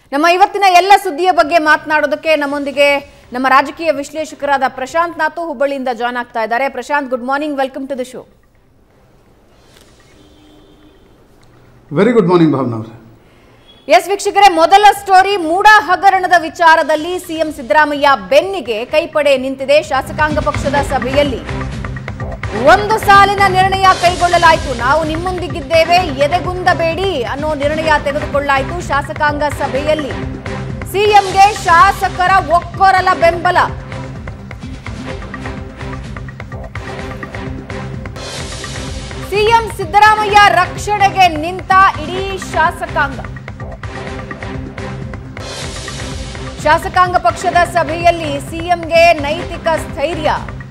ನಮ್ಮ ಇವತ್ತಿನ ಎಲ್ಲ ಸುದ್ದಿಯ ಬಗ್ಗೆ ಮಾತನಾಡೋದಕ್ಕೆ ನಮ್ಮೊಂದಿಗೆ ನಮ್ಮ ರಾಜಕೀಯ ವಿಶ್ಲೇಷಕರಾದ ಪ್ರಶಾಂತ್ ನಾಥು ಹುಬ್ಬಳ್ಳಿಯಿಂದ ಜಾಯ್ನ್ ಆಗ್ತಾ ಇದ್ದಾರೆ Prashant good morning welcome to the show very good morning Bhavana ಅವರೇ ಎಸ್ ವೀಕ್ಷಕರೇ ಮೊದಲ ಸ್ಟೋರಿ ಮೂಡ ಹಗರಣದ ವಿಚಾರದಲ್ಲಿ ಸಿಎಂ ಸಿದ್ದರಾಮಯ್ಯ ಬೆನ್ನಿಗೆ ಕೈಪಡೆ ನಿಂತಿದೆ ಶಾಸಕಾಂಗ ಪಕ್ಷದ ಸಭೆಯಲ್ಲಿ ಒಂದು ಸಾಲಿನ ನಿರ್ಣಯ ಕೈಗೊಳ್ಳಲಾಯಿತು ನಾವು ನಿಮ್ಮೊಂದಿಗಿದ್ದೇವೆ ಎದೆಗುಂದಬೇಡಿ ಅನ್ನೋ ನಿರ್ಣಯ ತೆಗೆದುಕೊಳ್ಳಾಯಿತು ಶಾಸಕಾಂಗ ಸಭೆಯಲ್ಲಿ ಸಿಎಂಗೆ ಶಾಸಕರ ಒಕ್ಕೊರಲ ಬೆಂಬಲ ಸಿಎಂ ಸಿದ್ದರಾಮಯ್ಯ ರಕ್ಷಣೆಗೆ ನಿಂತ ಇಡೀ ಶಾಸಕಾಂಗ ಶಾಸಕಾಂಗ ಪಕ್ಷದ ಸಭೆಯಲ್ಲಿ ಸಿಎಂಗೆ ನೈತಿಕ ಸ್ಥೈರ್ಯ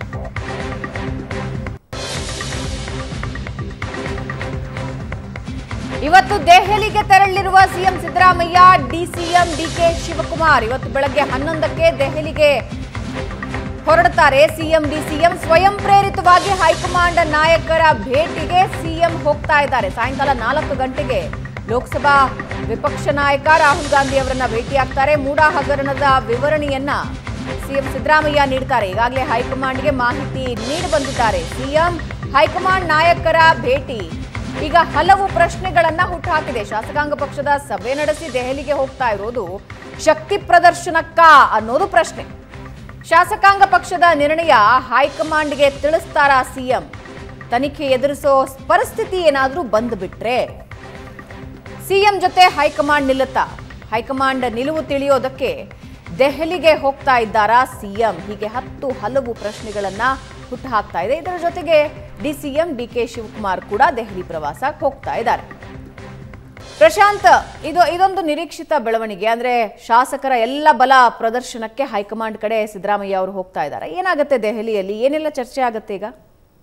ಇವತ್ತು ದೆಹಲಿಗೆ ತೆರಳಿರುವ ಸಿಎಂ ಸಿದ್ದರಾಮಯ್ಯ ಡಿಸಿಎಂ ಡಿಕೆ ಶಿವಕುಮಾರ್ ಇವತ್ತು ಬೆಳಗ್ಗೆ ಹನ್ನೊಂದಕ್ಕೆ ದೆಹಲಿಗೆ ಹೊರಡ್ತಾರೆ ಸಿಎಂ ಡಿಸಿಎಂ ಸ್ವಯಂ ಪ್ರೇರಿತವಾಗಿ ಹೈಕಮಾಂಡ್ ನಾಯಕರ ಭೇಟಿಗೆ ಸಿಎಂ ಹೋಗ್ತಾ ಇದ್ದಾರೆ ಸಾಯಂಕಾಲ ನಾಲ್ಕು ಗಂಟೆಗೆ ಲೋಕಸಭಾ ವಿಪಕ್ಷ ನಾಯಕ ರಾಹುಲ್ ಗಾಂಧಿ ಅವರನ್ನ ಭೇಟಿಯಾಗ್ತಾರೆ ಮೂಡ ಹಗರಣದ ವಿವರಣೆಯನ್ನ ಸಿಎಂ ಸಿದ್ದರಾಮಯ್ಯ ನೀಡ್ತಾರೆ ಈಗಾಗಲೇ ಹೈಕಮಾಂಡ್ಗೆ ಮಾಹಿತಿ ನೀಡಿ ಬಂದಿದ್ದಾರೆ ಸಿಎಂ ಹೈಕಮಾಂಡ್ ನಾಯಕರ ಭೇಟಿ ಈಗ ಹಲವು ಪ್ರಶ್ನೆಗಳನ್ನ ಹುಟ್ಟುಹಾಕಿದೆ ಶಾಸಕಾಂಗ ಪಕ್ಷದ ಸಭೆ ನಡೆಸಿ ದೆಹಲಿಗೆ ಹೋಗ್ತಾ ಇರೋದು ಶಕ್ತಿ ಪ್ರದರ್ಶನಕ್ಕ ಅನ್ನೋದು ಪ್ರಶ್ನೆ ಶಾಸಕಾಂಗ ಪಕ್ಷದ ನಿರ್ಣಯ ಹೈಕಮಾಂಡ್ಗೆ ತಿಳಿಸ್ತಾರಾ ಸಿಎಂ ತನಿಖೆ ಎದುರಿಸೋ ಪರಿಸ್ಥಿತಿ ಏನಾದರೂ ಬಂದ್ಬಿಟ್ರೆ ಸಿಎಂ ಜೊತೆ ಹೈಕಮಾಂಡ್ ನಿಲ್ಲುತ್ತಾ ಹೈಕಮಾಂಡ್ ನಿಲುವು ತಿಳಿಯೋದಕ್ಕೆ ದೆಹಲಿಗೆ ಹೋಗ್ತಾ ಇದ್ದಾರಾ ಸಿಎಂ ಹೀಗೆ ಹತ್ತು ಹಲವು ಪ್ರಶ್ನೆಗಳನ್ನ ಹುಟ್ಟುಹಾಕ್ತಾ ಇದೆ ಇದರ ಜೊತೆಗೆ ಡಿಸಿಎಂ ಡಿಕೆ ಶಿವಕುಮಾರ್ ಕೂಡ ದೆಹಲಿ ಪ್ರವಾಸಕ್ಕೆ ಹೋಗ್ತಾ ಇದ್ದಾರೆ ಪ್ರಶಾಂತ್ ಇದು ಇದೊಂದು ನಿರೀಕ್ಷಿತ ಬೆಳವಣಿಗೆ ಅಂದ್ರೆ ಶಾಸಕರ ಎಲ್ಲ ಬಲ ಪ್ರದರ್ಶನಕ್ಕೆ ಹೈಕಮಾಂಡ್ ಕಡೆ ಸಿದ್ದರಾಮಯ್ಯ ಅವರು ಹೋಗ್ತಾ ಇದ್ದಾರೆ ಏನಾಗುತ್ತೆ ದೆಹಲಿಯಲ್ಲಿ ಏನೆಲ್ಲ ಚರ್ಚೆ ಆಗುತ್ತೆ ಈಗ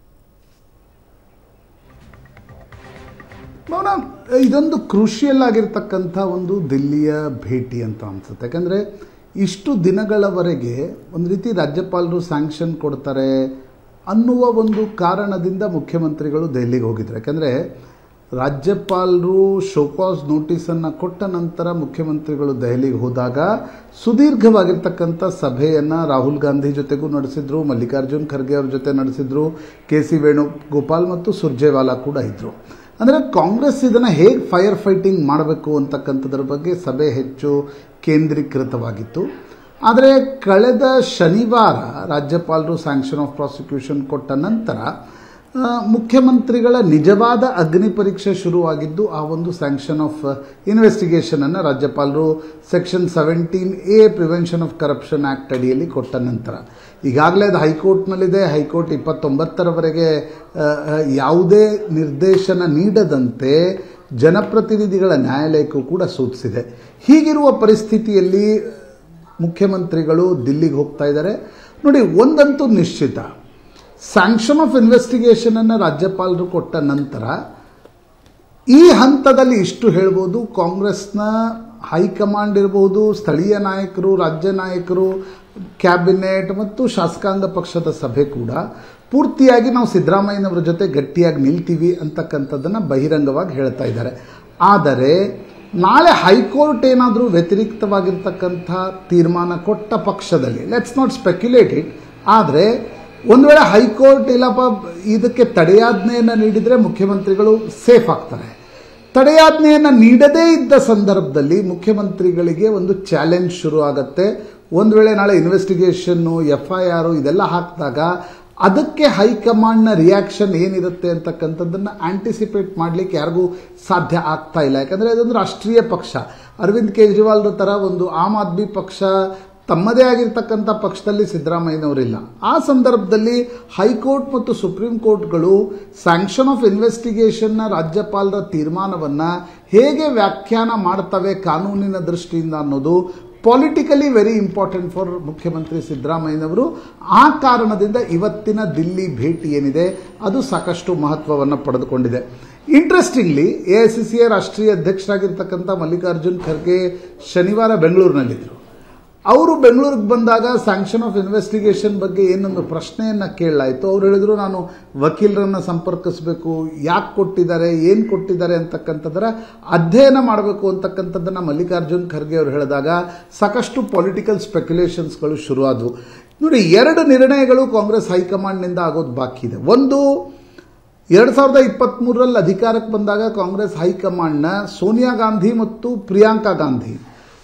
ಭಾವನಾ ಇದೊಂದು ಕ್ರೂಷಿಯಲ್ ಆಗಿರ್ತಕ್ಕಂಥ ಒಂದು ದಿಲ್ಲಿಯ ಭೇಟಿ ಅಂತ ಅನ್ಸುತ್ತೆ ಯಾಕಂದರೆ ಇಷ್ಟು ದಿನಗಳವರೆಗೆ ಒಂದು ರೀತಿ ರಾಜ್ಯಪಾಲರು ಸ್ಯಾಂಕ್ಷನ್ ಕೊಡ್ತಾರೆ ಅನ್ನುವ ಒಂದು ಕಾರಣದಿಂದ ಮುಖ್ಯಮಂತ್ರಿಗಳು ದೆಹಲಿಗೆ ಹೋಗಿದ್ರು ಯಾಕಂದರೆ ರಾಜ್ಯಪಾಲರು ಶೋಕಾಸ್ ನೋಟಿಸನ್ನು ಕೊಟ್ಟ ನಂತರ ಮುಖ್ಯಮಂತ್ರಿಗಳು ದೆಹಲಿಗೆ ಹೋದಾಗ ಸುದೀರ್ಘವಾಗಿರ್ತಕ್ಕಂಥ ಸಭೆಯನ್ನು ರಾಹುಲ್ ಗಾಂಧಿ ಜೊತೆಗೂ ನಡೆಸಿದ್ರು ಮಲ್ಲಿಕಾರ್ಜುನ್ ಖರ್ಗೆ ಅವ್ರ ಜೊತೆ ನಡೆಸಿದ್ರು ಕೆ ಸಿ ವೇಣುಗೋಪಾಲ್ ಮತ್ತು ಸುರ್ಜೇವಾಲಾ ಕೂಡ ಇದ್ದರು ಅಂದರೆ ಕಾಂಗ್ರೆಸ್ ಇದನ್ನು ಹೇಗೆ ಫೈರ್ ಫೈಟಿಂಗ್ ಮಾಡಬೇಕು ಅಂತಕ್ಕಂಥದ್ರ ಬಗ್ಗೆ ಸಭೆ ಹೆಚ್ಚು ಕೇಂದ್ರೀಕೃತವಾಗಿತ್ತು ಆದರೆ ಕಳೆದ ಶನಿವಾರ ರಾಜ್ಯಪಾಲರು ಸ್ಯಾಂಕ್ಷನ್ ಆಫ್ ಪ್ರಾಸಿಕ್ಯೂಷನ್ ಕೊಟ್ಟ ನಂತರ ಆ, ಮುಖ್ಯಮಂತ್ರಿಗಳ ನಿಜವಾದ ಅಗ್ನಿ ಪರೀಕ್ಷೆ ಶುರುವಾಗಿದ್ದು ಆ ಒಂದು ಸ್ಯಾಂಕ್ಷನ್ ಆಫ್ ಇನ್ವೆಸ್ಟಿಗೇಷನನ್ನು ರಾಜ್ಯಪಾಲರು section seventeen A prevention of corruption act ಅಡಿಯಲ್ಲಿ ಕೊಟ್ಟ ನಂತರ ಈಗಾಗಲೇ ಅದು ಹೈಕೋರ್ಟ್ನಲ್ಲಿದೆ ಹೈಕೋರ್ಟ್ ಇಪ್ಪತ್ತೊಂಬತ್ತರವರೆಗೆ ಆ, ಆ, ಯಾವುದೇ ನಿರ್ದೇಶನ ನೀಡದಂತೆ ಜನಪ್ರತಿನಿಧಿಗಳ ನ್ಯಾಯಾಲಯಕ್ಕೂ ಕೂಡ ಸೂಚಿಸಿದೆ ಹೀಗಿರುವ ಪರಿಸ್ಥಿತಿಯಲ್ಲಿ ಮುಖ್ಯಮಂತ್ರಿಗಳು ದಿಲ್ಲಿಗೆ ಹೋಗ್ತಾ ಇದ್ದಾರೆ ನೋಡಿ ಒಂದಂತೂ ನಿಶ್ಚಿತ ಸ್ಯಾಂಕ್ಷನ್ ಆಫ್ ಇನ್ವೆಸ್ಟಿಗೇಷನನ್ನು ರಾಜ್ಯಪಾಲರು ಕೊಟ್ಟ ನಂತರ ಈ ಹಂತದಲ್ಲಿ ಇಷ್ಟು ಹೇಳ್ಬೋದು ಕಾಂಗ್ರೆಸ್ನ ಹೈಕಮಾಂಡ್ ಇರಬಹುದು ಸ್ಥಳೀಯ ನಾಯಕರು ರಾಜ್ಯ ನಾಯಕರು ಕ್ಯಾಬಿನೆಟ್ ಮತ್ತು ಶಾಸಕಾಂಗ ಪಕ್ಷದ ಸಭೆ ಕೂಡ ಪೂರ್ತಿಯಾಗಿ ನಾವು ಸಿದ್ದರಾಮಯ್ಯನವರ ಜೊತೆ ಗಟ್ಟಿಯಾಗಿ ನಿಲ್ತೀವಿ ಅಂತಕ್ಕಂಥದ್ದನ್ನು ಬಹಿರಂಗವಾಗಿ ಹೇಳ್ತಾ ಇದ್ದಾರೆ ಆದರೆ ನಾಳೆ ಹೈಕೋರ್ಟ್ ಏನಾದರೂ ವ್ಯತಿರಿಕ್ತವಾಗಿರ್ತಕ್ಕಂಥ ತೀರ್ಮಾನ ಕೊಟ್ಟ ಪಕ್ಷದಲ್ಲಿ ಲೆಟ್ಸ್ ನಾಟ್ ಸ್ಪೆಕ್ಯುಲೇಟ್ ಇಟ್ ಆದರೆ ಒಂದು ವೇಳೆ ಹೈಕೋರ್ಟ್ ಇಲ್ಲಪ್ಪ ಇದಕ್ಕೆ ತಡೆಯಾಜ್ಞೆಯನ್ನು ನೀಡಿದರೆ ಮುಖ್ಯಮಂತ್ರಿಗಳು ಸೇಫ್ ಆಗ್ತಾರೆ ತಡೆಯಾಜ್ಞೆಯನ್ನು ನೀಡದೇ ಇದ್ದ ಸಂದರ್ಭದಲ್ಲಿ ಮುಖ್ಯಮಂತ್ರಿಗಳಿಗೆ ಒಂದು ಚಾಲೆಂಜ್ ಶುರು ಆಗುತ್ತೆ ಒಂದು ವೇಳೆ ನಾಳೆ ಇನ್ವೆಸ್ಟಿಗೇಷನ್ನು ಎಫ್ ಐ ಆರು ಇದೆಲ್ಲ ಹಾಕಿದಾಗ ಅದಕ್ಕೆ ಹೈಕಮಾಂಡ್ನ ರಿಯಾಕ್ಷನ್ ಏನಿರುತ್ತೆ ಅಂತಕ್ಕಂಥದ್ದನ್ನು ಆಂಟಿಸಿಪೇಟ್ ಮಾಡಲಿಕ್ಕೆ ಯಾರಿಗೂ ಸಾಧ್ಯ ಆಗ್ತಾ ಇಲ್ಲ ಯಾಕಂದರೆ ಅದೊಂದು ರಾಷ್ಟ್ರೀಯ ಪಕ್ಷ ಅರವಿಂದ್ ಕೇಜ್ರಿವಾಲ್ರ ಥರ ಒಂದು ಆಮ್ ಆದ್ಮಿ ಪಕ್ಷ ತಮ್ಮದೇ ಆಗಿರ್ತಕ್ಕಂಥ ಪಕ್ಷದಲ್ಲಿ ಸಿದ್ದರಾಮಯ್ಯನವರಿಲ್ಲ ಆ ಸಂದರ್ಭದಲ್ಲಿ ಹೈಕೋರ್ಟ್ ಮತ್ತು ಸುಪ್ರೀಂ ಕೋರ್ಟ್ಗಳು ಸ್ಯಾಂಕ್ಷನ್ ಆಫ್ ಇನ್ವೆಸ್ಟಿಗೇಷನ್ನ ರಾಜ್ಯಪಾಲರ ತೀರ್ಮಾನವನ್ನು ಹೇಗೆ ವ್ಯಾಖ್ಯಾನ ಮಾಡ್ತವೆ ಕಾನೂನಿನ ದೃಷ್ಟಿಯಿಂದ ಅನ್ನೋದು ಪೊಲಿಟಿಕಲಿ ವೆರಿ ಇಂಪಾರ್ಟೆಂಟ್ ಫಾರ್ ಮುಖ್ಯಮಂತ್ರಿ ಸಿದ್ದರಾಮಯ್ಯನವರು ಆ ಕಾರಣದಿಂದ ಇವತ್ತಿನ ದಿಲ್ಲಿ ಭೇಟಿ ಏನಿದೆ ಅದು ಸಾಕಷ್ಟು ಮಹತ್ವವನ್ನು ಪಡೆದುಕೊಂಡಿದೆ ಇಂಟ್ರೆಸ್ಟಿಂಗ್ಲಿ ಎ ಐ ಸಿ ಸಿಯ ರಾಷ್ಟ್ರೀಯ ಅಧ್ಯಕ್ಷರಾಗಿರ್ತಕ್ಕಂಥ ಮಲ್ಲಿಕಾರ್ಜುನ್ ಖರ್ಗೆ ಶನಿವಾರ ಬೆಂಗಳೂರಿನಲ್ಲಿದ್ದರು ಅವರು ಬೆಂಗಳೂರಿಗೆ ಬಂದಾಗ ಸ್ಯಾಂಕ್ಷನ್ ಆಫ್ ಇನ್ವೆಸ್ಟಿಗೇಷನ್ ಬಗ್ಗೆ ಏನೊಂದು ಪ್ರಶ್ನೆಯನ್ನು ಕೇಳಲಾಯಿತು ಅವ್ರು ಹೇಳಿದ್ರು ನಾನು ವಕೀಲರನ್ನು ಸಂಪರ್ಕಿಸಬೇಕು ಯಾಕೆ ಕೊಟ್ಟಿದ್ದಾರೆ ಏನು ಕೊಟ್ಟಿದ್ದಾರೆ ಅಂತಕ್ಕಂಥದ್ದರ ಅಧ್ಯಯನ ಮಾಡಬೇಕು ಅಂತಕ್ಕಂಥದ್ದನ್ನು ಮಲ್ಲಿಕಾರ್ಜುನ್ ಖರ್ಗೆ ಅವರು ಹೇಳಿದಾಗ ಸಾಕಷ್ಟು ಪೊಲಿಟಿಕಲ್ ಸ್ಪೆಕ್ಯುಲೇಷನ್ಸ್ಗಳು ಶುರುವಾದವು ನೋಡಿ ಎರಡು ನಿರ್ಣಯಗಳು ಕಾಂಗ್ರೆಸ್ ಹೈಕಮಾಂಡ್ನಿಂದ ಆಗೋದು ಬಾಕಿ ಇದೆ ಒಂದು ಎರಡು ಸಾವಿರದ ಇಪ್ಪತ್ತ್ಮೂರರಲ್ಲಿ ಅಧಿಕಾರಕ್ಕೆ ಬಂದಾಗ ಕಾಂಗ್ರೆಸ್ ಹೈಕಮಾಂಡ್ನ ಸೋನಿಯಾ ಗಾಂಧಿ ಮತ್ತು ಪ್ರಿಯಾಂಕಾ ಗಾಂಧಿ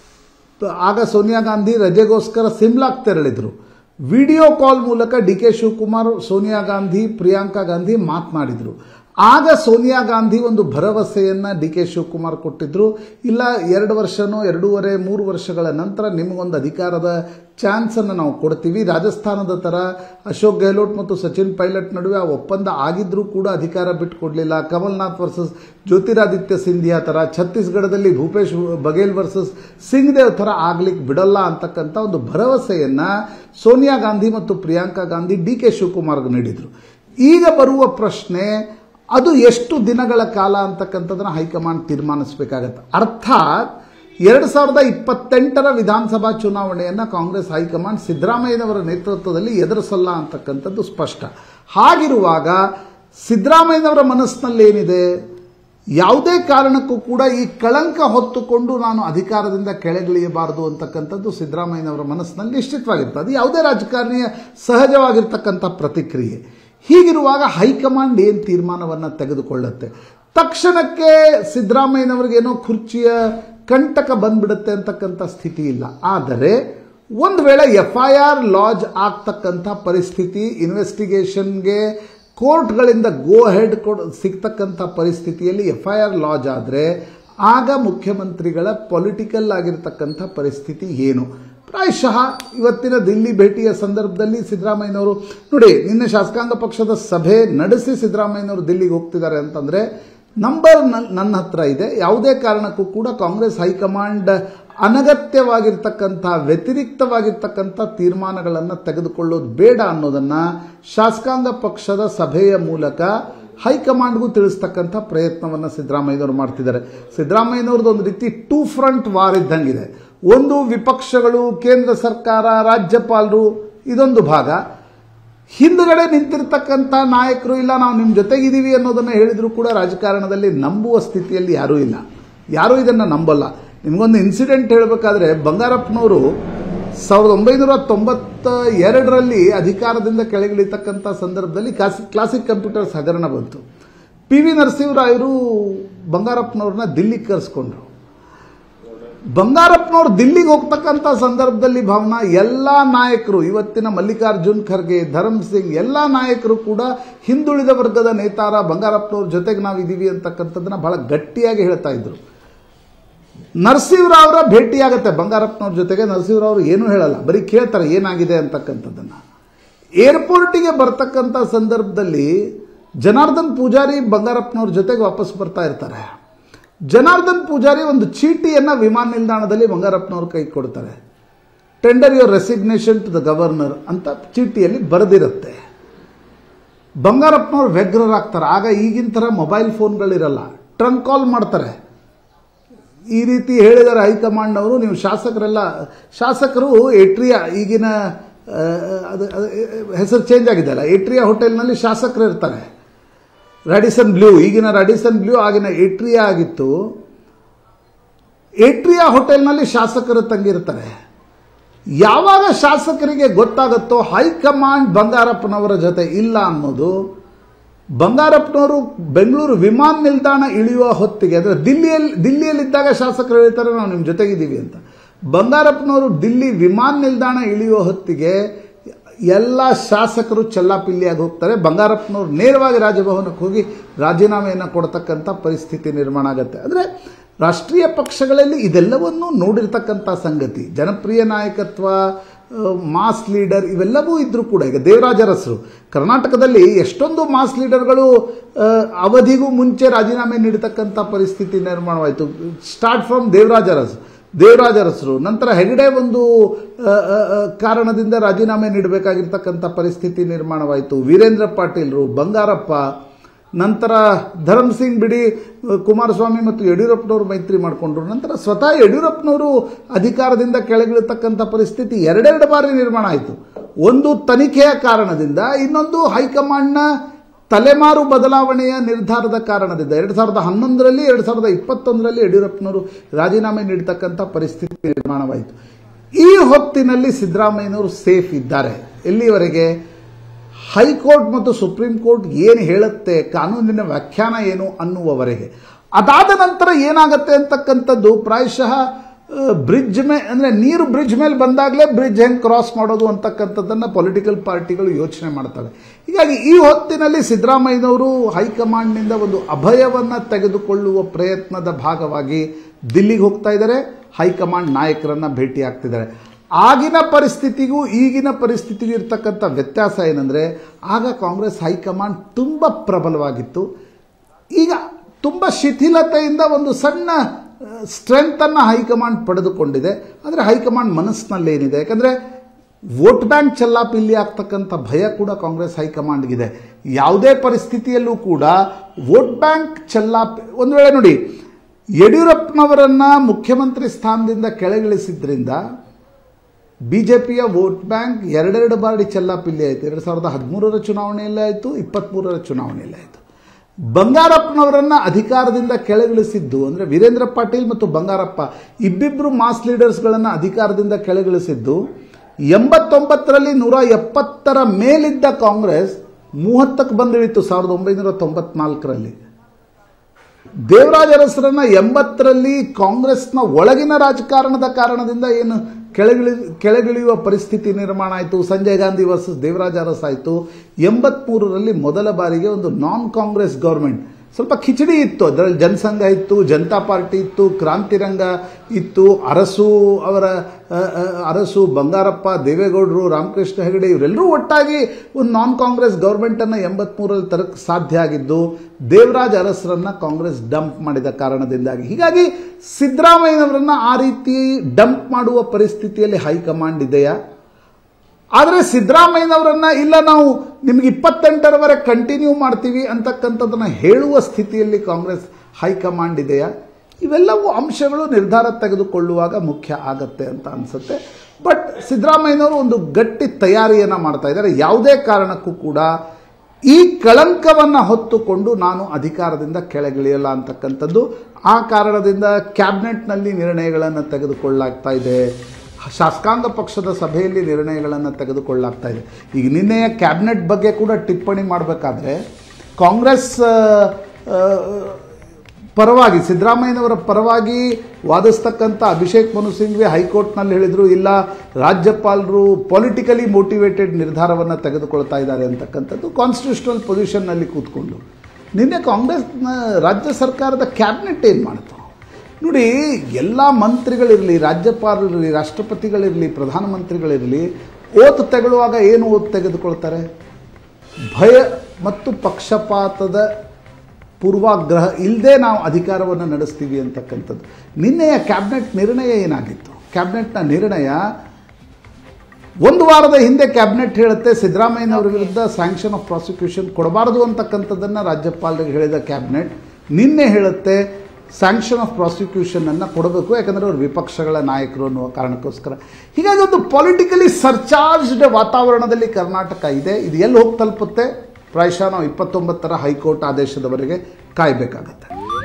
ಆಗ ಸೋನಿಯಾ ಗಾಂಧಿ ರಜೆಗೋಸ್ಕರ ಸಿಮ್ಲಾಕ್ ತೆರಳಿದ್ರು ವಿಡಿಯೋ ಕಾಲ್ ಮೂಲಕ ಡಿ ಕೆ ಶಿವಕುಮಾರ್ ಸೋನಿಯಾ ಗಾಂಧಿ ಪ್ರಿಯಾಂಕಾ ಗಾಂಧಿ ಮಾತನಾಡಿದರು ಆಗ ಸೋನಿಯಾ ಗಾಂಧಿ ಒಂದು ಭರವಸೆಯನ್ನು ಡಿ ಕೆ ಶಿವಕುಮಾರ್ ಕೊಟ್ಟಿದ್ರು ಇಲ್ಲ ಎರಡು ವರ್ಷನೋ ಎರಡೂವರೆ ಮೂರು ವರ್ಷಗಳ ನಂತರ ನಿಮಗೊಂದು ಅಧಿಕಾರದ ಚಾನ್ಸನ್ನು ನಾವು ಕೊಡ್ತೀವಿ ರಾಜಸ್ಥಾನದ ಥರ ಅಶೋಕ್ ಗೆಹ್ಲೋಟ್ ಮತ್ತು ಸಚಿನ್ ಪೈಲಟ್ ನಡುವೆ ಆ ಒಪ್ಪಂದ ಆಗಿದ್ರೂ ಕೂಡ ಅಧಿಕಾರ ಬಿಟ್ಟುಕೊಡ್ಲಿಲ್ಲ ಕಮಲ್ನಾಥ್ ವರ್ಸಸ್ ಜ್ಯೋತಿರಾದಿತ್ಯ ಸಿಂಧಿಯಾ ಥರ ಛತ್ತೀಸ್ಗಢದಲ್ಲಿ ಭೂಪೇಶ್ ಬಘೇಲ್ ವರ್ಸಸ್ ಸಿಂಗ್ ದೇವ್ ಥರ ಆಗ್ಲಿಕ್ಕೆ ಬಿಡಲ್ಲ ಅಂತಕ್ಕಂಥ ಒಂದು ಭರವಸೆಯನ್ನು ಸೋನಿಯಾ ಗಾಂಧಿ ಮತ್ತು ಪ್ರಿಯಾಂಕಾ ಗಾಂಧಿ ಡಿ ಕೆ ಶಿವಕುಮಾರ್ಗೆ ನೀಡಿದರು ಈಗ ಬರುವ ಪ್ರಶ್ನೆ ಅದು ಎಷ್ಟು ದಿನಗಳ ಕಾಲ ಅಂತಕ್ಕಂಥದ್ದನ್ನು ಹೈಕಮಾಂಡ್ ತೀರ್ಮಾನಿಸಬೇಕಾಗತ್ತೆ ಅರ್ಥಾತ್ ಎರಡು ಸಾವಿರದ ಇಪ್ಪತ್ತೆಂಟರ ವಿಧಾನಸಭಾ ಚುನಾವಣೆಯನ್ನು ಕಾಂಗ್ರೆಸ್ ಹೈಕಮಾಂಡ್ ಸಿದ್ದರಾಮಯ್ಯನವರ ನೇತೃತ್ವದಲ್ಲಿ ಎದುರಿಸಲ್ಲ ಅಂತಕ್ಕಂಥದ್ದು ಸ್ಪಷ್ಟ ಹಾಗಿರುವಾಗ ಸಿದ್ದರಾಮಯ್ಯನವರ ಮನಸ್ಸಿನಲ್ಲಿ ಏನಿದೆ ಯಾವುದೇ ಕಾರಣಕ್ಕೂ ಕೂಡ ಈ ಕಳಂಕ ಹೊತ್ತುಕೊಂಡು ನಾನು ಅಧಿಕಾರದಿಂದ ಕೆಳಗಿಳಿಯಬಾರದು ಅಂತಕ್ಕಂಥದ್ದು ಸಿದ್ದರಾಮಯ್ಯನವರ ಮನಸ್ಸಿನಲ್ಲಿ ನಿಶ್ಚಿತವಾಗಿರ್ತದೆ ಅದು ಯಾವುದೇ ರಾಜಕಾರಣಿಯ ಸಹಜವಾಗಿರ್ತಕ್ಕಂಥ ಪ್ರತಿಕ್ರಿಯೆ ಹೀಗಿರುವಾಗ ಹೈಕಮಾಂಡ್ ಏನು ತೀರ್ಮಾನವನ್ನು ತೆಗೆದುಕೊಳ್ಳುತ್ತೆ ತಕ್ಷಣಕ್ಕೆ ಸಿದ್ದರಾಮಯ್ಯನವರಿಗೇನೋ ಕುರ್ಚಿಯ ಕಂಟಕ ಬಂದ್ಬಿಡುತ್ತೆ ಅಂತಕ್ಕಂಥ ಸ್ಥಿತಿ ಇಲ್ಲ ಆದರೆ ಒಂದು ವೇಳೆ ಎಫ್ ಐ ಆರ್ ಲಾಜ್ ಆಗ್ತಕ್ಕಂಥ ಪರಿಸ್ಥಿತಿ ಇನ್ವೆಸ್ಟಿಗೇಷನ್ಗೆ ಕೋರ್ಟ್ಗಳಿಂದ ಗೋ ಹೆಡ್ ಕೊಡ್ ಸಿಗ್ತಕ್ಕಂಥ ಪರಿಸ್ಥಿತಿಯಲ್ಲಿ ಎಫ್ ಐ ಆರ್ ಲಾಜ್ ಆದರೆ ಆಗ ಮುಖ್ಯಮಂತ್ರಿಗಳ ಪೊಲಿಟಿಕಲ್ ಆಗಿರ್ತಕ್ಕಂಥ ಪರಿಸ್ಥಿತಿ ಏನು ಪ್ರಾಯಶಃ ಇವತ್ತಿನ ದಿಲ್ಲಿ ಭೇಟಿಯ ಸಂದರ್ಭದಲ್ಲಿ ಸಿದ್ದರಾಮಯ್ಯನವರು ನೋಡಿ ನಿನ್ನೆ ಶಾಸಕಾಂಗ ಪಕ್ಷದ ಸಭೆ ನಡೆಸಿ ಸಿದ್ದರಾಮಯ್ಯನವರು ದಿಲ್ಲಿಗೆ ಹೋಗ್ತಿದ್ದಾರೆ ಅಂತಂದರೆ ನಂಬರ್ ನನ್ನ ಹತ್ರ ಇದೆ ಯಾವುದೇ ಕಾರಣಕ್ಕೂ ಕೂಡ ಕಾಂಗ್ರೆಸ್ ಹೈಕಮಾಂಡ್ ಅನಗತ್ಯವಾಗಿರ್ತಕ್ಕಂಥ ವ್ಯತಿರಿಕ್ತವಾಗಿರ್ತಕ್ಕಂಥ ತೀರ್ಮಾನಗಳನ್ನು ತೆಗೆದುಕೊಳ್ಳೋದು ಬೇಡ ಅನ್ನೋದನ್ನು ಶಾಸಕಾಂಗ ಪಕ್ಷದ ಸಭೆಯ ಮೂಲಕ ಹೈಕಮಾಂಡ್ಗೂ ತಿಳಿಸ್ತಕ್ಕಂಥ ಪ್ರಯತ್ನವನ್ನು ಸಿದ್ದರಾಮಯ್ಯನವರು ಮಾಡ್ತಿದ್ದಾರೆ ಸಿದ್ದರಾಮಯ್ಯನವ್ರದ್ದು ಒಂದು ರೀತಿ ಟೂ ಫ್ರಂಟ್ ವಾರ್ ಇದ್ದಂಗಿದೆ ಒಂದು ವಿಪಕ್ಷಗಳು ಕೇಂದ್ರ ಸರ್ಕಾರ ರಾಜ್ಯಪಾಲರು ಇದೊಂದು ಭಾಗ ಹಿಂದುಗಡೆ ನಿಂತಿರ್ತಕ್ಕಂಥ ನಾಯಕರು ಇಲ್ಲ ನಾವು ನಿಮ್ಮ ಜೊತೆಗಿದ್ದೀವಿ ಅನ್ನೋದನ್ನು ಹೇಳಿದರೂ ಕೂಡ ರಾಜಕಾರಣದಲ್ಲಿ ನಂಬುವ ಸ್ಥಿತಿಯಲ್ಲಿ ಯಾರೂ ಇಲ್ಲ ಯಾರೂ ಇದನ್ನು ನಂಬಲ್ಲ ನಿಮಗೊಂದು ಇನ್ಸಿಡೆಂಟ್ ಹೇಳಬೇಕಾದ್ರೆ ಬಂಗಾರಪ್ಪನವರು ಸಾವಿರದ ಒಂಬೈನೂರ ತೊಂಬತ್ತ ಎರಡರಲ್ಲಿ ಅಧಿಕಾರದಿಂದ ಕೆಳಗಿಳಿತಕ್ಕಂಥ ಸಂದರ್ಭದಲ್ಲಿ ಕ್ಲಾಸಿಕ್ ಕ್ಲಾಸಿಕ್ ಕಂಪ್ಯೂಟರ್ಸ್ ಹಗರಣ ಬಂತು ಪಿ ವಿ ನರಸಿಂಹರಾಯರು ಬಂಗಾರಪ್ಪನವ್ರನ್ನ ದಿಲ್ಲಿಗೆ ಕರೆಸ್ಕೊಂಡ್ರು ಬಂಗಾರಪ್ಪನವ್ರು ದಿಲ್ಲಿಗೆ ಹೋಗ್ತಕ್ಕಂಥ ಸಂದರ್ಭದಲ್ಲಿ ಭಾವನಾ ಎಲ್ಲ ನಾಯಕರು ಇವತ್ತಿನ ಮಲ್ಲಿಕಾರ್ಜುನ್ ಖರ್ಗೆ ಧರಮ್ ಸಿಂಗ್ ಎಲ್ಲ ನಾಯಕರು ಕೂಡ ಹಿಂದುಳಿದ ವರ್ಗದ ನೇತಾರ ಬಂಗಾರಪ್ಪನವ್ರ ಜೊತೆಗೆ ನಾವು ಇದ್ದೀವಿ ಅಂತಕ್ಕಂಥದ್ದನ್ನ ಬಹಳ ಗಟ್ಟಿಯಾಗಿ ಹೇಳ್ತಾ ಇದ್ರು ನರಸಿಂಹರಾವ್ರ ಭೇಟಿಯಾಗತ್ತೆ ಬಂಗಾರಪ್ಪನವ್ರ ಜೊತೆಗೆ ನರಸಿಂಹರಾವ್ರು ಏನೂ ಹೇಳಲ್ಲ ಬರೀ ಕೇಳ್ತಾರೆ ಏನಾಗಿದೆ ಅಂತಕ್ಕಂಥದ್ದನ್ನ ಏರ್ಪೋರ್ಟಿಗೆ ಬರ್ತಕ್ಕಂಥ ಸಂದರ್ಭದಲ್ಲಿ ಜನಾರ್ದನ್ ಪೂಜಾರಿ ಬಂಗಾರಪ್ಪನವ್ರ ಜೊತೆಗೆ ವಾಪಸ್ ಬರ್ತಾ ಇರ್ತಾರೆ ಜನಾರ್ದನ್ ಪೂಜಾರಿ ಒಂದು ಚೀಟಿಯನ್ನು ವಿಮಾನ ನಿಲ್ದಾಣದಲ್ಲಿ ಬಂಗಾರಪ್ಪನವ್ರ ಕೈ ಕೊಡ್ತಾರೆ tender your resignation to the governor ಅಂತ ಚೀಟಿಯಲ್ಲಿ ಬರೆದಿರುತ್ತೆ ಬಂಗಾರಪ್ಪನವ್ರು ವ್ಯಗ್ರರಾಗ್ತಾರೆ ಆಗ ಈಗಿನ ಥರ ಮೊಬೈಲ್ ಫೋನ್ಗಳಿರಲ್ಲ ಟ್ರಂಕ್ ಕಾಲ್ ಮಾಡ್ತಾರೆ ಈ ರೀತಿ ಹೇಳಿದ್ದಾರೆ ಹೈಕಮಾಂಡ್ನವರು ನೀವು ಶಾಸಕರೆಲ್ಲ ಶಾಸಕರು ಎಟ್ರಿಯಾ ಈಗಿನ ಆ, ಅದು ಅದು ಹೆಸರು ಚೇಂಜ್ ಆಗಿದೆ ಅಲ್ಲ ಎಟ್ರಿಯಾ ಹೋಟೆಲ್ನಲ್ಲಿ ಶಾಸಕರು ಇರ್ತಾರೆ ರಾಡಿಸನ್ ಬ್ಲೂ ಈಗಿನ ರಾಡಿಸನ್ ಬ್ಲೂ ಆಗಿನ ಎಟ್ರಿಯಾ ಆಗಿತ್ತು ಎಟ್ರಿಯಾ ಹೋಟೆಲ್ನಲ್ಲಿ ಶಾಸಕರು ತಂಗಿರ್ತಾರೆ ಯಾವಾಗ ಶಾಸಕರಿಗೆ ಗೊತ್ತಾಗುತ್ತೋ ಹೈಕಮಾಂಡ್ ಬಂಗಾರಪ್ಪನವರ ಜೊತೆ ಇಲ್ಲ ಅನ್ನೋದು ಬಂಗಾರಪ್ಪನವರು ಬೆಂಗಳೂರು ವಿಮಾನ ನಿಲ್ದಾಣ ಇಳಿಯುವ ಹೊತ್ತಿಗೆ ಅಂದರೆ ದಿಲ್ಲಿಯಲ್ಲಿ ದಿಲ್ಲಿಯಲ್ಲಿದ್ದಾಗ ಶಾಸಕರು ಹೇಳ್ತಾರೆ ನಾವು ನಿಮ್ಮ ಜೊತೆಗಿದ್ದೀವಿ ಅಂತ ಬಂಗಾರಪ್ಪನವರು ದಿಲ್ಲಿ ವಿಮಾನ ನಿಲ್ದಾಣ ಇಳಿಯುವ ಹೊತ್ತಿಗೆ ಎಲ್ಲ ಶಾಸಕರು ಚೆಲ್ಲಾಪಿಲ್ಲಿಯಾಗಿ ಹೋಗ್ತಾರೆ ಬಂಗಾರಪ್ಪನವರು ನೇರವಾಗಿ ರಾಜಭವನಕ್ಕೆ ಹೋಗಿ ರಾಜೀನಾಮೆಯನ್ನು ಕೊಡ್ತಕ್ಕಂಥ ಪರಿಸ್ಥಿತಿ ನಿರ್ಮಾಣ ಆಗುತ್ತೆ ಅಂದರೆ ರಾಷ್ಟ್ರೀಯ ಪಕ್ಷಗಳಲ್ಲಿ ಇದೆಲ್ಲವನ್ನೂ ನೋಡಿರ್ತಕ್ಕಂಥ ಸಂಗತಿ ಜನಪ್ರಿಯ ನಾಯಕತ್ವ ಆ, ಮಾಸ್ ಲೀಡರ್ ಇವೆಲ್ಲವೂ ಇದ್ರೂ ಕೂಡ ಈಗ ದೇವರಾಜ ಅರಸರು ಕರ್ನಾಟಕದಲ್ಲಿ ಎಷ್ಟೊಂದು ಮಾಸ್ ಲೀಡರ್ಗಳು ಆ, ಅವಧಿಗೂ ಮುಂಚೆ ರಾಜೀನಾಮೆ ನೀಡತಕ್ಕಂಥ ಪರಿಸ್ಥಿತಿ ನಿರ್ಮಾಣವಾಯಿತು ಸ್ಟಾರ್ಟ್ ಫ್ರಮ್ ದೇವರಾಜ ಅರಸು ದೇವರಾಜ ಅರಸರು ನಂತರ ಹೆಗಡೆ ಒಂದು ಆ, ಆ, ಆ, ಕಾರಣದಿಂದ ರಾಜೀನಾಮೆ ನೀಡಬೇಕಾಗಿರ್ತಕ್ಕಂಥ ಪರಿಸ್ಥಿತಿ ನಿರ್ಮಾಣವಾಯಿತು ವೀರೇಂದ್ರ ಪಾಟೀಲ್ರು ಬಂಗಾರಪ್ಪ ನಂತರ ಧರ್ಮ್ ಸಿಂಗ್ ಬಿಡಿ ಕುಮಾರಸ್ವಾಮಿ ಮತ್ತು ಯಡಿಯೂರಪ್ಪನವರು ಮೈತ್ರಿ ಮಾಡಿಕೊಂಡ್ರು ನಂತರ ಸ್ವತಃ ಯಡಿಯೂರಪ್ಪನವರು ಅಧಿಕಾರದಿಂದ ಕೆಳಗಿಳತಕ್ಕಂಥ ಪರಿಸ್ಥಿತಿ ಎರಡೆರಡು ಬಾರಿ ನಿರ್ಮಾಣ ಆಯಿತು ಒಂದು ತನಿಖೆಯ ಕಾರಣದಿಂದ ಇನ್ನೊಂದು ಹೈಕಮಾಂಡ್ನ ತಲೆಮಾರು ಬದಲಾವಣೆಯ ನಿರ್ಧಾರದ ಕಾರಣದಿಂದ ಎರಡು ಸಾವಿರದ ಹನ್ನೊಂದರಲ್ಲಿ ಎರಡು ಸಾವಿರದ ಇಪ್ಪತ್ತೊಂದರಲ್ಲಿ ಯಡಿಯೂರಪ್ಪನವರು ರಾಜೀನಾಮೆ ನೀಡತಕ್ಕಂಥ ಪರಿಸ್ಥಿತಿ ನಿರ್ಮಾಣವಾಯಿತು ಈ ಹೊತ್ತಿನಲ್ಲಿ ಸಿದ್ದರಾಮಯ್ಯನವರು ಸೇಫ್ ಇದ್ದಾರೆ ಎಲ್ಲಿವರೆಗೆ ಹೈಕೋರ್ಟ್ ಮತ್ತು ಸುಪ್ರೀಂ ಕೋರ್ಟ್ ಏನು ಹೇಳುತ್ತೆ ಕಾನೂನಿನ ವ್ಯಾಖ್ಯಾನ ಏನು ಅನ್ನುವವರೆಗೆ ಅದಾದ ನಂತರ ಏನಾಗುತ್ತೆ ಅಂತಕ್ಕಂಥದ್ದು ಪ್ರಾಯಶಃ ಬ್ರಿಡ್ಜ್ ಮೇ ಅಂದರೆ ನೀರು ಬ್ರಿಡ್ಜ್ ಮೇಲೆ ಬಂದಾಗಲೇ ಬ್ರಿಡ್ಜ್ ಹೆಂಗೆ ಕ್ರಾಸ್ ಮಾಡೋದು ಅಂತಕ್ಕಂಥದ್ದನ್ನು ಪೊಲಿಟಿಕಲ್ ಪಾರ್ಟಿಗಳು ಯೋಚನೆ ಮಾಡ್ತವೆ ಹೀಗಾಗಿ ಈ ಹೊತ್ತಿನಲ್ಲಿ ಸಿದ್ದರಾಮಯ್ಯನವರು ಹೈಕಮಾಂಡ್ನಿಂದ ಒಂದು ಅಭಯವನ್ನು ತೆಗೆದುಕೊಳ್ಳುವ ಪ್ರಯತ್ನದ ಭಾಗವಾಗಿ ದಿಲ್ಲಿಗೆ ಹೋಗ್ತಾ ಇದ್ದಾರೆ ಹೈಕಮಾಂಡ್ ನಾಯಕರನ್ನ ಭೇಟಿ ಆಗ್ತಿದ್ದಾರೆ ಆಗಿನ ಪರಿಸ್ಥಿತಿಗೂ ಈಗಿನ ಪರಿಸ್ಥಿತಿಗೂ ಇರ್ತಕ್ಕಂಥ ವ್ಯತ್ಯಾಸ ಏನಂದರೆ ಆಗ ಕಾಂಗ್ರೆಸ್ ಹೈಕಮಾಂಡ್ ತುಂಬ ಪ್ರಬಲವಾಗಿತ್ತು ಈಗ ತುಂಬ ಶಿಥಿಲತೆಯಿಂದ ಒಂದು ಸಣ್ಣ ಸ್ಟ್ರೆಂತನ್ನು ಹೈಕಮಾಂಡ್ ಪಡೆದುಕೊಂಡಿದೆ ಆದರೆ ಹೈಕಮಾಂಡ್ ಮನಸ್ಸಿನಲ್ಲಿ ಏನಿದೆ ಯಾಕಂದರೆ ವೋಟ್ ಬ್ಯಾಂಕ್ ಚೆಲ್ಲಾಪಿಲ್ಲಿ ಆಗ್ತಕ್ಕಂಥ ಭಯ ಕೂಡ ಕಾಂಗ್ರೆಸ್ ಹೈಕಮಾಂಡ್ಗಿದೆ ಯಾವುದೇ ಪರಿಸ್ಥಿತಿಯಲ್ಲೂ ಕೂಡ ವೋಟ್ ಬ್ಯಾಂಕ್ ಚೆಲ್ಲಾಪಿ ಒಂದು ವೇಳೆ ನೋಡಿ ಯಡಿಯೂರಪ್ಪನವರನ್ನ ಮುಖ್ಯಮಂತ್ರಿ ಸ್ಥಾನದಿಂದ ಕೆಳಗಿಳಿಸಿದ್ರಿಂದ ಬಿ ಜೆ ಪಿಯ ವೋಟ್ ಬ್ಯಾಂಕ್ ಎರಡೆರಡು ಬಾರಿ ಚೆಲ್ಲಾಪಿಲ್ಲಿ ಆಯಿತು ಎರಡು ಸಾವಿರದ ಹದಿಮೂರರ ಚುನಾವಣೆಯಲ್ಲಿ ಆಯಿತು ಇಪ್ಪತ್ತ್ಮೂರರ ಚುನಾವಣೆಯಲ್ಲಿ ಆಯಿತು ಬಂಗಾರಪ್ಪನವರನ್ನ ಅಧಿಕಾರದಿಂದ ಕೆಳಗಿಳಿಸಿದ್ದು ಅಂದರೆ ವೀರೇಂದ್ರ ಪಾಟೀಲ್ ಮತ್ತು ಬಂಗಾರಪ್ಪ ಇಬ್ಬಿಬ್ಬರು ಮಾಸ್ ಲೀಡರ್ಸ್ಗಳನ್ನು ಅಧಿಕಾರದಿಂದ ಕೆಳಗಿಳಿಸಿದ್ದು ಎಂಬತ್ತೊಂಬತ್ತರಲ್ಲಿ ನೂರ ಎಪ್ಪತ್ತರ ಮೇಲಿದ್ದ ಕಾಂಗ್ರೆಸ್ ಮೂವತ್ತಕ್ಕೆ ಬಂದಿಳಿತು ಸಾವಿರದ ಒಂಬೈನೂರ ತೊಂಬತ್ನಾಲ್ಕರಲ್ಲಿ ದೇವರಾಜ ಅರಸರನ್ನ ಎಂಬತ್ತರಲ್ಲಿ ಕಾಂಗ್ರೆಸ್ನ ಒಳಗಿನ ರಾಜಕಾರಣದ ಕಾರಣದಿಂದ ಏನು ಕೆಳಗಿಳಿ ಕೆಳಗಿಳಿಯುವ ಪರಿಸ್ಥಿತಿ ನಿರ್ಮಾಣ ಆಯಿತು ಸಂಜಯ್ ಗಾಂಧಿ ವರ್ಸಸ್ ದೇವರಾಜ ಅರಸ್ ಆಯಿತು ಎಂಬತ್ಮೂರರಲ್ಲಿ ಮೊದಲ ಬಾರಿಗೆ ಒಂದು ನಾನ್ ಕಾಂಗ್ರೆಸ್ ಗೌರ್ಮೆಂಟ್ ಸ್ವಲ್ಪ ಕಿಚಡಿ ಇತ್ತು ಅದರಲ್ಲಿ ಜನಸಂಘ ಇತ್ತು ಜನತಾ ಪಾರ್ಟಿ ಇತ್ತು ಕ್ರಾಂತಿರಂಗ ಇತ್ತು ಅರಸು ಅವರ ಅ, ಅ, ಅರಸು ಬಂಗಾರಪ್ಪ ದೇವೇಗೌಡರು ರಾಮಕೃಷ್ಣ ಹೆಗಡೆ ಇವರೆಲ್ಲರೂ ಒಟ್ಟಾಗಿ ಒಂದು ನಾನ್ ಕಾಂಗ್ರೆಸ್ ಗೌರ್ಮೆಂಟನ್ನು ಎಂಬತ್ಮೂರಲ್ಲಿ ತರಕ್ಕೆ ಸಾಧ್ಯ ಆಗಿದ್ದು ದೇವರಾಜ್ ಅರಸರನ್ನ ಕಾಂಗ್ರೆಸ್ ಡಂಪ್ ಮಾಡಿದ ಕಾರಣದಿಂದಾಗಿ ಹೀಗಾಗಿ ಸಿದ್ದರಾಮಯ್ಯನವರನ್ನ ಆ ರೀತಿ ಡಂಪ್ ಮಾಡುವ ಪರಿಸ್ಥಿತಿಯಲ್ಲಿ ಹೈಕಮಾಂಡ್ ಇದೆಯಾ ಆದರೆ ಸಿದ್ದರಾಮಯ್ಯನವರನ್ನ ಇಲ್ಲ ನಾವು ನಿಮ್ಗೆ ಇಪ್ಪತ್ತೆಂಟರವರೆಗೆ ಕಂಟಿನ್ಯೂ ಮಾಡ್ತೀವಿ ಅಂತಕ್ಕಂಥದ್ದನ್ನ ಹೇಳುವ ಸ್ಥಿತಿಯಲ್ಲಿ ಕಾಂಗ್ರೆಸ್ ಹೈಕಮಾಂಡ್ ಇದೆಯಾ ಇವೆಲ್ಲವೂ ಅಂಶಗಳು ನಿರ್ಧಾರ ತೆಗೆದುಕೊಳ್ಳುವಾಗ ಮುಖ್ಯ ಆಗತ್ತೆ ಅಂತ ಅನ್ಸುತ್ತೆ ಬಟ್ ಸಿದ್ದರಾಮಯ್ಯನವರು ಒಂದು ಗಟ್ಟಿ ತಯಾರಿಯನ್ನು ಮಾಡ್ತಾ ಇದ್ದಾರೆ ಯಾವುದೇ ಕಾರಣಕ್ಕೂ ಕೂಡ ಈ ಕಳಂಕವನ್ನು ಹೊತ್ತುಕೊಂಡು ನಾನು ಅಧಿಕಾರದಿಂದ ಕೆಳಗಿಳಿಯಲ್ಲ ಅಂತಕ್ಕಂಥದ್ದು ಆ ಕಾರಣದಿಂದ ಕ್ಯಾಬಿನೆಟ್ನಲ್ಲಿ ನಿರ್ಣಯಗಳನ್ನು ತೆಗೆದುಕೊಳ್ಳಲಾಗ್ತಾ ಇದೆ ಶಾಸಕಾಂಗ ಪಕ್ಷದ ಸಭೆಯಲ್ಲಿ ನಿರ್ಣಯಗಳನ್ನು ತೆಗೆದುಕೊಳ್ಳಲಾಗ್ತಾ ಇದೆ ಈಗ ನಿನ್ನೆಯ ಕ್ಯಾಬಿನೆಟ್ ಬಗ್ಗೆ ಕೂಡ ಟಿಪ್ಪಣಿ ಮಾಡಬೇಕಾದ್ರೆ ಕಾಂಗ್ರೆಸ್ ಆ, ಆ, ಪರವಾಗಿ ಸಿದ್ದರಾಮಯ್ಯನವರ ಪರವಾಗಿ ವಾದಿಸ್ತಕ್ಕಂಥ ಅಭಿಷೇಕ್ ಮನು ಸಿಂಘ್ವಿ ಹೈಕೋರ್ಟ್ನಲ್ಲಿ ಹೇಳಿದರು ಇಲ್ಲ ರಾಜ್ಯಪಾಲರು ಪೊಲಿಟಿಕಲಿ ಮೋಟಿವೇಟೆಡ್ ನಿರ್ಧಾರವನ್ನು ತೆಗೆದುಕೊಳ್ತಾ ಇದ್ದಾರೆ ಅಂತಕ್ಕಂಥದ್ದು ಕಾನ್ಸ್ಟಿಟ್ಯೂಷನಲ್ ಪೊಸಿಷನ್ನಲ್ಲಿ ಕೂತ್ಕೊಂಡು ನಿನ್ನೆ ಕಾಂಗ್ರೆಸ್ನ ರಾಜ್ಯ ಸರ್ಕಾರದ ಕ್ಯಾಬಿನೆಟ್ ಏನು ಮಾಡ್ತು ನೋಡಿ ಎಲ್ಲ ಮಂತ್ರಿಗಳಿರಲಿ ರಾಜ್ಯಪಾಲರಿರಲಿ ರಾಷ್ಟ್ರಪತಿಗಳಿರಲಿ ಪ್ರಧಾನಮಂತ್ರಿಗಳಿರಲಿ ಓತ್ ತೆಗೊಳ್ಳುವಾಗ ಏನು ಓತ್ ತೆಗೆದುಕೊಳ್ತಾರೆ ಭಯ ಮತ್ತು ಪಕ್ಷಪಾತದ ಪೂರ್ವಾಗ್ರಹ ಇಲ್ಲದೆ ನಾವು ಅಧಿಕಾರವನ್ನು ನಡೆಸ್ತೀವಿ ಅಂತಕ್ಕಂಥದ್ದು ನಿನ್ನೆಯ ಕ್ಯಾಬಿನೆಟ್ ನಿರ್ಣಯ ಏನಾಗಿತ್ತು ಕ್ಯಾಬಿನೆಟ್ನ ನಿರ್ಣಯ ಒಂದು ವಾರದ ಹಿಂದೆ ಕ್ಯಾಬಿನೆಟ್ ಹೇಳುತ್ತೆ ಸಿದ್ದರಾಮಯ್ಯನವರ ವಿರುದ್ಧ ಸ್ಯಾಂಕ್ಷನ್ ಆಫ್ ಪ್ರಾಸಿಕ್ಯೂಷನ್ ಕೊಡಬಾರದು ಅಂತಕ್ಕಂಥದ್ದನ್ನು ರಾಜ್ಯಪಾಲರಿಗೆ ಹೇಳಿದ ಕ್ಯಾಬಿನೆಟ್ ನಿನ್ನೆ ಹೇಳುತ್ತೆ ಸ್ಯಾಂಕ್ಷನ್ ಆಫ್ ಪ್ರಾಸಿಕ್ಯೂಷನನ್ನು ಕೊಡಬೇಕು ಯಾಕಂದರೆ ಅವರು ವಿಪಕ್ಷಗಳ ನಾಯಕರು ಅನ್ನುವ ಕಾರಣಕ್ಕೋಸ್ಕರ ಹೀಗಾಗಿ ಒಂದು ಪೊಲಿಟಿಕಲಿ ಸರ್ಚಾರ್ಜ್ಡ್ ವಾತಾವರಣದಲ್ಲಿ ಕರ್ನಾಟಕ ಇದೆ ಇದು ಎಲ್ಲಿ ಹೋಗಿ ತಲುಪುತ್ತೆ ಪ್ರಾಯಶಃ ನಾವು ಇಪ್ಪತ್ತೊಂಬತ್ತರ ಹೈಕೋರ್ಟ್ ಆದೇಶದವರೆಗೆ ಕಾಯಬೇಕಾಗತ್ತೆ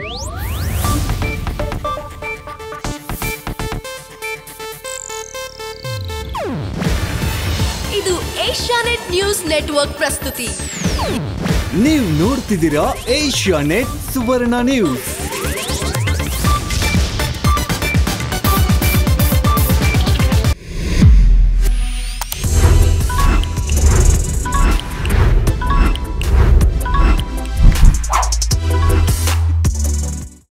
ಇದು ಏಷ್ಯಾನೆಟ್ ನ್ಯೂಸ್ ನೆಟ್ವರ್ಕ್ ಪ್ರಸ್ತುತಿ ನೀವು ನೋಡ್ತಿದ್ದೀರಾ ಏಷ್ಯಾ ನೆಟ್ ಸುವರ್ಣ ನ್ಯೂಸ್